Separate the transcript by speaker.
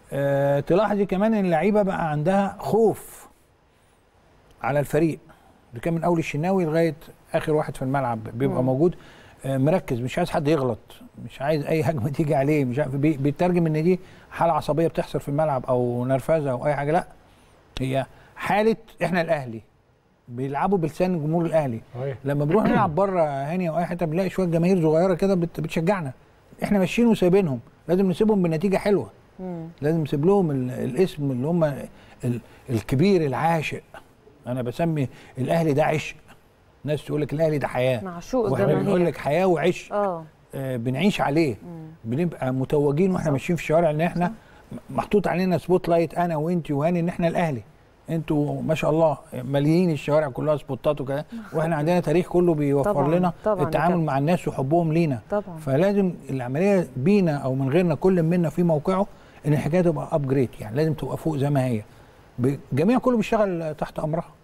Speaker 1: آه تلاحظي كمان ان اللعيبه بقى عندها خوف على الفريق ده كان من اول الشناوي لغايه اخر واحد في الملعب بيبقى
Speaker 2: مم.
Speaker 1: موجود آه مركز مش عايز حد يغلط مش عايز اي هجمه تيجي عليه مش عارف بي- بيترجم ان دي حاله عصبيه بتحصل في الملعب او نرفزه او اي حاجه لا هي حاله احنا الاهلي بيلعبوا بلسان جمهور الاهلي
Speaker 3: صحيح.
Speaker 1: لما بنروح نلعب بره هاني او اي حته بنلاقي شويه جماهير صغيره كده بت- بتشجعنا احنا ماشيين وسايبينهم لازم نسيبهم بنتيجه حلوه
Speaker 2: مم.
Speaker 1: لازم نسيب لهم ال- الاسم اللي هم ال- الكبير العاشق انا بسمي الاهلي ده عشق ناس تقول لك الاهلي ده حياه
Speaker 2: معشوق
Speaker 1: واحنا بنقول
Speaker 2: الجماهير
Speaker 1: لك حياه وعشق
Speaker 2: اه
Speaker 1: آه بنعيش عليه بنبقى متوجين واحنا ماشيين في الشوارع ان احنا محطوط علينا سبوت لايت انا وانت وهاني ان احنا الاهلي انتوا ما شاء الله ماليين الشوارع كلها سبوتات وكده واحنا عندنا تاريخ كله بيوفر
Speaker 2: طبعاً،
Speaker 1: لنا
Speaker 2: طبعاً يا
Speaker 1: التعامل
Speaker 2: كابتن.
Speaker 1: مع الناس وحبهم لينا
Speaker 2: طبعا
Speaker 1: فلازم العمليه بينا او من غيرنا كل منا في موقعه ان الحكايه تبقى ابجريد يعني لازم تبقى فوق زي ما هي الجميع كله بيشتغل تحت امرها